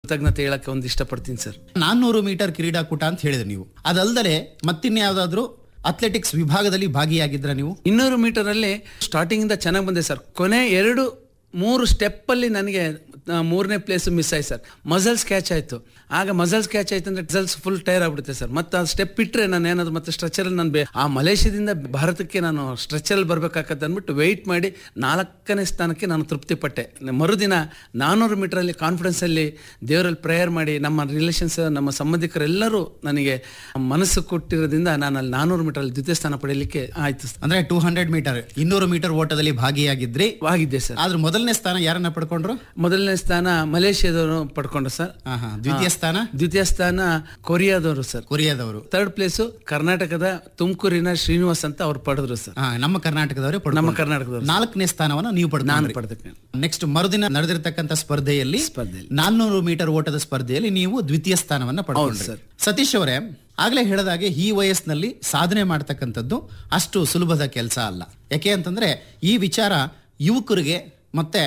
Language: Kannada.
ಕೃತಜ್ಞತೆ ಹೇಳಕ್ಕೆ ಒಂದು ಇಷ್ಟಪಡ್ತೀನಿ ಸರ್ ನಾನ್ನೂರು ಮೀಟರ್ ಕ್ರೀಡಾಕೂಟ ಅಂತ ಹೇಳಿದ್ರಿ ನೀವು ಅದಲ್ದಲೆ ಮತ್ತಿನ್ಯಾವುದಾದ್ರೂ ಅಥ್ಲೆಟಿಕ್ಸ್ ವಿಭಾಗದಲ್ಲಿ ಭಾಗಿಯಾಗಿದ್ರ ನೀವು ಇನ್ನೂರು ಮೀಟರಲ್ಲಿ ಸ್ಟಾರ್ಟಿಂಗ್ ಇಂದ ಚೆನ್ನಾಗಿ ಬಂದೆ ಸರ್ ಕೊನೆ ಎರಡು ಮೂರು ಸ್ಟೆಪ್ ಅಲ್ಲಿ ನನಗೆ ಆ, ಮೂರನೇ ಪ್ಲೇಸ್ ಮಿಸ್ ಆಯ್ತು ಸರ್ ಮಸಲ್ಸ್ ಕ್ಯಾಚ್ ಆಯ್ತು ಆಗ ಮಸಲ್ಸ್ ಕ್ಯಾಚ್ ಆಯ್ತು ಅಂದ್ರೆ ಮಸಲ್ಸ್ ಫುಲ್ ಟೈರ್ ಆಗ್ಬಿಡುತ್ತೆ ಸರ್ ಮತ್ತೆ ಆ ಸ್ಟೆಪ್ ಇಟ್ಟರೆ ನಾನು ಏನಾದ್ರು ಮತ್ತೆ ಸ್ಟ್ರೆಚರಲ್ಲಿ ನಾನು ಬೇ ಆ ಮಲೇಷ್ಯಾದಿಂದ ಭಾರತಕ್ಕೆ ನಾನು ಸ್ಟ್ರೆಚರಲ್ಲಿ ಬರ್ಬೇಕಾಗತ್ತೆ ಅಂದ್ಬಿಟ್ಟು ವೆಯ್ಟ್ ಮಾಡಿ ನಾಲ್ಕನೇ ಸ್ಥಾನಕ್ಕೆ ನಾನು ತೃಪ್ತಿ ಪಟ್ಟೆ ಮರುದಿನ ನಾನ್ನೂರು ಮೀಟರಲ್ಲಿ ಕಾನ್ಫಿಡೆನ್ಸಲ್ಲಿ ದೇವರಲ್ಲಿ ಪ್ರೇಯರ್ ಮಾಡಿ ನಮ್ಮ ರಿಲೇಷನ್ಸ್ ನಮ್ಮ ಸಂಬಂಧಿಕರೆಲ್ಲರೂ ನನಗೆ ಮನಸ್ಸು ಕೊಟ್ಟಿರೋದ್ರಿಂದ ನಾನು ಅಲ್ಲಿ ನಾನ್ನೂರು ಮೀಟರಲ್ಲಿ ದ್ವಿತೀಯ ಸ್ಥಾನ ಪಡೆಯಲಿಕ್ಕೆ ಆಯ್ತು ಸರ್. ಅಂದ್ರೆ ಟೂ ಹಂಡ್ರೆಡ್ ಮೀಟರ್ ಇನ್ನೂರು ಮೀಟರ್ ಓಟದಲ್ಲಿ ಭಾಗಿಯಾಗಿದ್ರಿ ಆಗಿದ್ದೆ ಸರ್ ಆದ್ರೆ ಮೊದಲನೇ ಸ್ಥಾನ ಯಾರನ್ನ ಪಡ್ಕೊಂಡ್ರು ಮೊದಲನೇ ಸ್ಥಾನ ಮಲೇಷ್ಯಾದವರು ಪಡ್ಕೊಂಡ್ರು ಸರ್ ಹಾ ಹಾ ದ್ವಿತೀಯ ಸ್ಥಾನ ದ್ವಿತೀಯ ಸ್ಥಾನ ಕೊರಿಯಾದವರು ಸರ್ ಕೊರಿಯಾದವರು ಥರ್ಡ್ ಪ್ಲೇಸು ಕರ್ನಾಟಕದ ತುಮಕೂರಿನ ಶ್ರೀನಿವಾಸ್ ಅಂತ ಅವ್ರು ಪಡೆದ್ರು ಸರ್ ಹಾ ನಮ್ಮ ಕರ್ನಾಟಕದವರೇ ನಮ್ಮ ಪಡ್ಕೊಂಡ್ರು. ಕರ್ನಾಟಕದವರು ನಾಲ್ಕನೇ ಸ್ಥಾನವನ್ನು ನೀವು ನಾನು ಪಡ್ಕೊಂಡ್ರಿ ಪಡೆದಕ್ಕೆ ನೆಕ್ಸ್ಟ್ ಮರುದಿನ ನಡೆದಿರ್ತಕ್ಕಂಥ ಸ್ಪರ್ಧೆಯಲ್ಲಿ ಸ್ಪರ್ಧೆಯಲ್ಲಿ. ನಾನ್ನೂರು ಮೀಟರ್ ಓಟದ ಸ್ಪರ್ಧೆಯಲ್ಲಿ ನೀವು ದ್ವಿತೀಯ ಸ್ಥಾನವನ್ನ ಪಡ್ಕೊಂಡ್ರಿ ಸರ್. ಸತೀಶ್ ಅವರೇ ಆಗ್ಲೇ ಹೇಳಿದಾಗೆ ಈ ವಯಸ್ಸಿನಲ್ಲಿ ಸಾಧನೆ ಮಾಡ್ತಕ್ಕಂಥದ್ದು ಅಷ್ಟು ಸುಲಭದ ಕೆಲಸ ಅಲ್ಲ ಯಾಕೆ ಅಂತಂದ್ರೆ ಈ ವಿಚಾರ ಯುವಕರಿಗೆ ಮತ್ತೆ